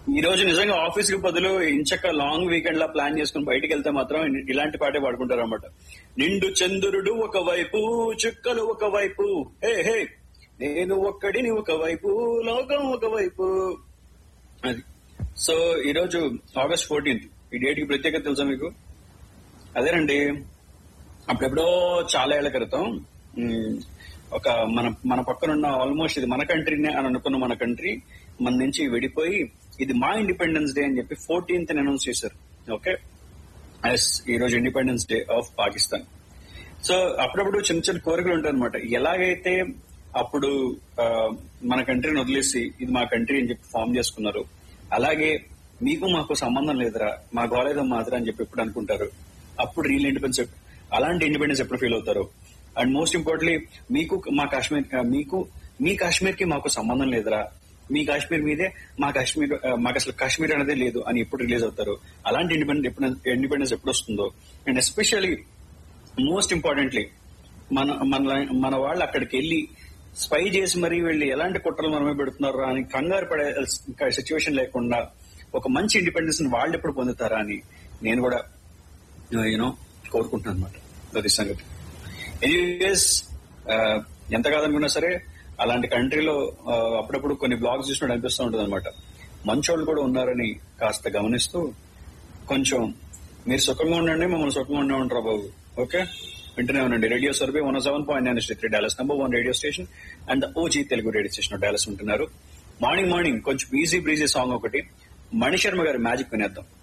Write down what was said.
ఈ రోజు నిజంగా ఆఫీస్ కి బదులు ఇంచక్క లాంగ్ వీకెండ్ లా ప్లాన్ చేసుకుని బయటికి వెళ్తే మాత్రం ఇ- ఇలాంటి పాటే పాడుకుంటారు అనమాట నిండు చంద్రుడు ఒకవైపు చుక్కలు ఒకవైపు హే హే నేను ఒక్కడిని ఒకవైపు లోకం ఒకవైపు అది సో ఈ రోజు ఆగస్ట్ ఫోర్టీన్త్ ఈ డేట్ కి ప్రత్యేకత తెలుసా మీకు అదేనండి అప్పుడెప్పుడో చాలా ఏళ్ల క్రితం ఉమ్, ఒక మన మన పక్కనున్న ఆల్మోస్ట్ ఇది మన కంట్రీనే అని అనుకున్న మన కంట్రీ మన నుంచి విడిపోయి ఇది మా ఇండిపెండెన్స్ డే అని చెప్పి ఫోర్టీన్త్ అనౌన్స్ చేశారు ఓకే ఎస్ ఈ రోజు independence day of Pakistan so అప్పుడప్పుడు చిన్న చిన్న కోరికలు ఉంటాయి అనమాట ఎలాగైతే అప్పుడు ఆ, మన కంట్రీని వదిలేసి ఇది మా కంట్రీ అని చెప్పి ఫామ్ చేసుకున్నారు అలాగే మీకు మాకు సంబంధం లేదురా మా గోలేదో మాదిరా అని చెప్పి ఎప్పుడు అనుకుంటారు అప్పుడు రియల్ ఇండిపెండెన్స్ అలాంటి ఇండిపెండెన్స్ ఎప్పుడు ఫీల్ అవుతారు అండ్ మోస్ట్ ఇంపార్టెంట్లీ మీకు మా కాశ్మీర్ మీకు మీ కాశ్మీర్ కి మాకు సంబంధం లేదురా మీ కాశ్మీర్ మీదే మా కాశ్మీర్ ఆ, మాకు అసలు కాశ్మీర్ అనేది లేదు అని ఎప్పుడు రిలీజ్ అవుతారు అలాంటి ఇండిపెండెన్స్ ఎప్పుడు ఇండిపెండెన్స్ ఎప్పుడు వస్తుందో అండ్ ఎస్పెషల్లీ మోస్ట్ ఇంపార్టెంట్లీ మన మన మన వాళ్ళు అక్కడికి వెళ్ళి స్పై చేసి మరీ వెళ్ళి ఎలాంటి కుట్రలు మనమే పెడుతున్నారా అని కంగారు పడే సిచ్యువేషన్ లేకుండా ఒక మంచి ఇండిపెండెన్స్ వాళ్ళు ఎప్పుడు పొందుతారా అని నేను కూడా యూనో కోరుకుంటున్నాను అనమాట అది సంగతి ఎనీవేస్ ఎంత కాదనుకున్నా సరే అలాంటి కంట్రీలో ఆ, అప్పుడప్పుడు కొన్ని బ్లాగ్స్ చూసినట్టు అనిపిస్తూ ఉంటుంది అనమాట మంచోళ్ళు కూడా ఉన్నారని కాస్త గమనిస్తూ కొంచెం మీరు సుఖంగా ఉండండి మమ్మల్ని సుఖంగా ఉండే ఉంటారు బాబు ఓకే వింటూనే ఉండండి రేడియో సర్వే one seven point nine three Dallas number one radio station and OG Telugu radio station Dallas ఉంటున్నారు మార్నింగ్ మార్నింగ్ కొంచెం ఈజీ బ్రీజీ సాంగ్ ఒకటి మణిశర్మ గారి మ్యాజిక్ వినేద్దాం